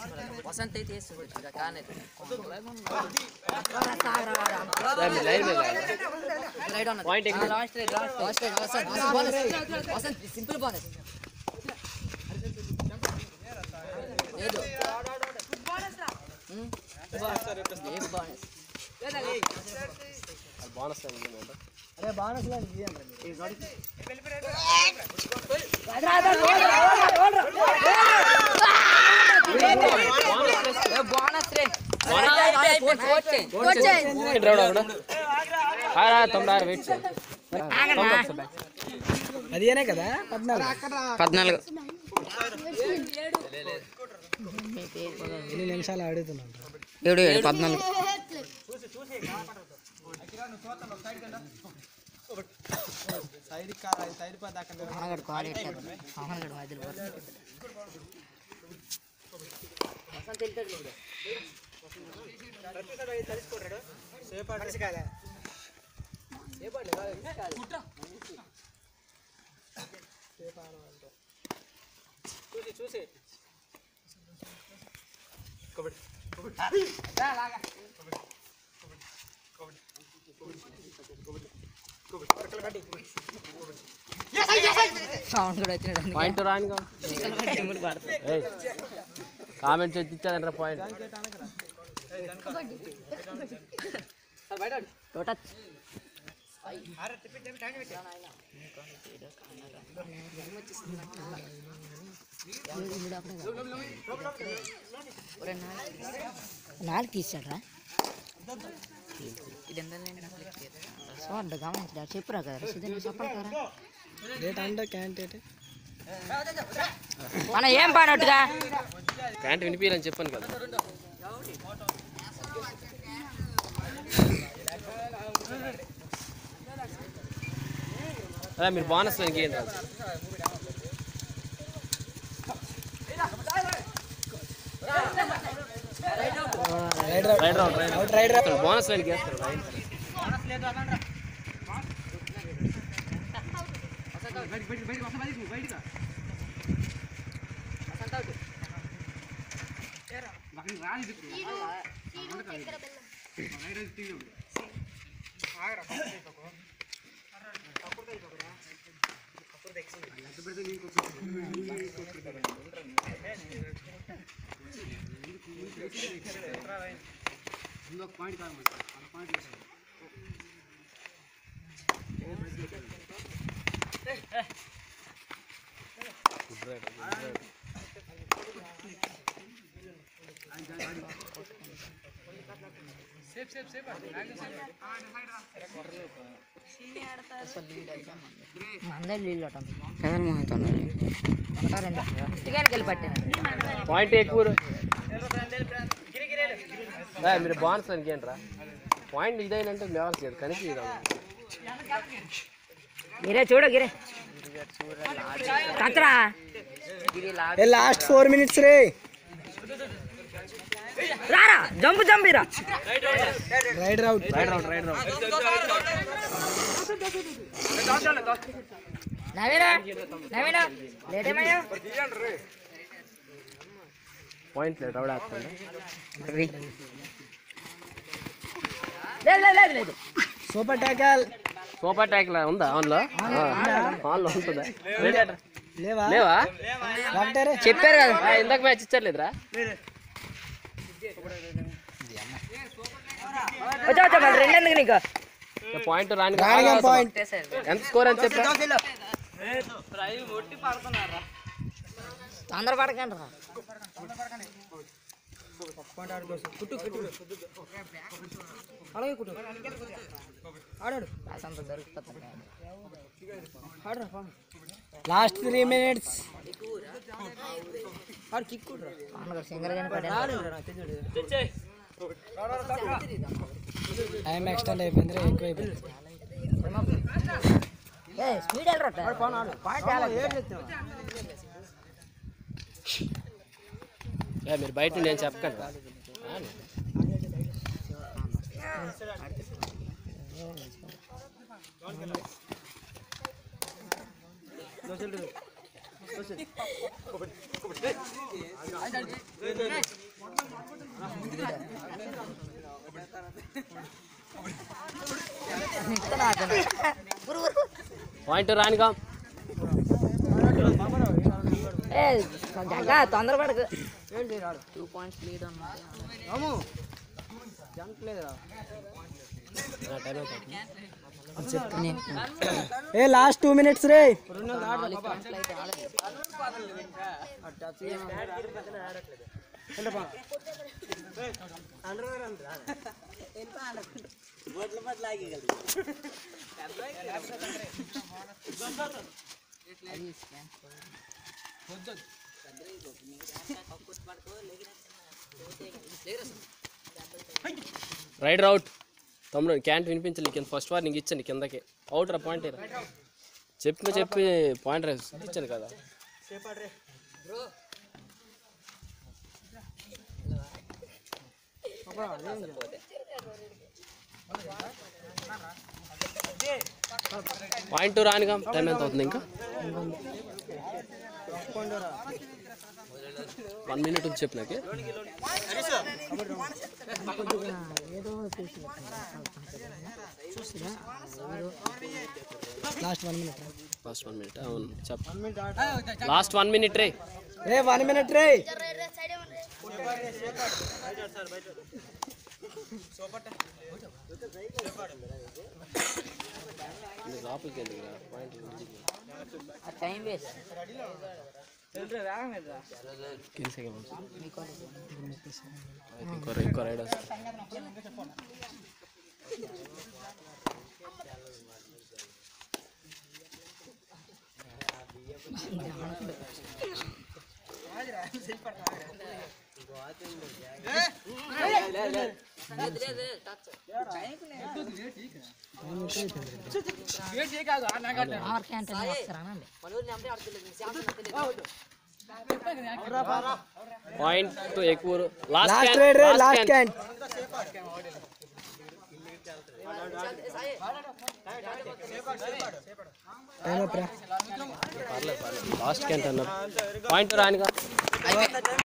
వసంత్ అయితే వేస్తుంది కానీ లైన్ మీద రైట్ ఉన్నది Point ఎక్కువ. Last right last last right Vasanth bonus Vasanth simple bonus లేదు ఉమ్. ఏం బోనస్ బోనస్ ఉంది బోనస్ రే తొమ్మిది ఆరు వెయిట్ చేయండి అదేనే కదా పద్నాలుగు పద్నాలుగు ఎన్ని నిమిషాలు ఆడుతున్నాను ఏడు ఏడు పద్నాలుగు ఆనగడు కాలు ఎట్టారు ఆనగడు మధ్యలో పడుతుంది. వసంత్ వెళ్తాడు చూడు. సౌండ్ కూడా వచ్చినాడు అందుకే. పాయింట్ రాని టిమ్ములు పడతాయి. కామెంట్ చేసి ఇచ్చాదంటారా పాయింట్ టోటల్ నాలుగు తీసాడ్రా ఇది సో అంటే గమనించడా చెప్పురా కదా సుధీర్ చెప్పండి కదా రేట్ అంటే క్యాంటీన్ మనం ఏం పాడట్టుగా ప్యాంట్ వినిపించాలని చెప్పాను కదా అదే మీరు బోనస్ దానికి ఏం రాదు raid raid round raid out raid round bonus దానికి వేస్తారు రైడ్ మందే నీళ్ళు కదలు మోహన్ చికెన్కి వెళ్ళి పట్టాను పాయింట్ ఎక్కువ రా, మీరు బోనస్ దానికి ఏంట్రా పాయింట్ ఇదైనంటే లేవాలి లేదు కనిపి గిరే చూడు గిరే కత్తరా ఏ లాస్ట్ ఫోర్ మినిట్స్ రే రారా జంపు జంపిరా raid out raid round raid round నవీనా నవీనా లేట్ ఏమయ్యా పాయింట్ లేదు రౌడ్ వేస్తాను లేదు లేదు లేదు లేదు సూపర్ ట్యాకల్ సూపర్ ట్యాక్ ఉందా ఆన్లో ఆన్లో ఉంటుందా రెడీ అట. లేవా లేవా ఒకటే రే చెప్పారు కదా ఆ, ఇందాక మ్యాచ్ ఇచ్చర్లేదురా వచ్చా వచ్చా మరి రెండు ఎందుకు నీకు పాయింట్ రాని రాణిగా పాయింట్ ఎంత స్కోర్ అని చెప్పా తొందర పడకండి రా అలాగే కుట్టు ఆడాడు కాసంత దొరికిపోతుంది ఆడరా లాస్ట్ త్రీ మినిట్స్ ఆడు కిక్ కుట్రా అన్నగారు సింగర్ గానే పడాను టైం ఎక్స్టెండ్ అయిపోయింది రే ఎక్కువ అయిపోయింది ఏ స్పీడ్ వెళ్ళరా పాయింట్ ఏ, మీరు బయట నుండి ఏం చెప్పకండి రా. ఇక్కడ ఆగను. పాయింట్ రానిగా ఏ జగ్గా తొందరపడకు టూ పాయింట్స్ లీడ్ ఉన్నది రాము జంక్ లేదురా టైం అవుతుంది నేను ఏ లాస్ట్ టూ మినిట్స్ రే నాలుగు పాయింట్లు అయితే ఆడలేదు అది స్కాన్ రైడర్ అవుట్ తమ్ముడు క్యాంట్ వినిపించలే కింద ఫస్ట్ వార్నింగ్ ఇచ్చాను కిందకి అవుట్ రా పాయింట్ చెప్పి చెప్పి పాయింట్ రా ఇచ్చాను కదా పాయింట్ రానిగా టైం ఎంత అవుతుంది ఇంకా వన్ మినిట్ ఉంది చెప్పు నాకు ఏదో చూసి చూసిరా ఏదో last one minute last one minute అవును చెప్పు లాస్ట్ వన్ మినిట్ రే రే వన్ మినిట్ రే ఇది లోపలికి వెళ్ళి పాయింట్ ఆ టైం వేస్ట్ కింద సెకండ్ మీకు ఇంకో ఇంకో రైడ్ వస్తుంది ఆర్ క్యాంటీన్ వస్తారా అనండి పాయింట్ ఎక్కువ లాస్ట్ లాస్ట్ రైడ్ రే last can can't time up రా లాస్ట్ క్యాంట్ అన్నారు పాయింట్ రానిగా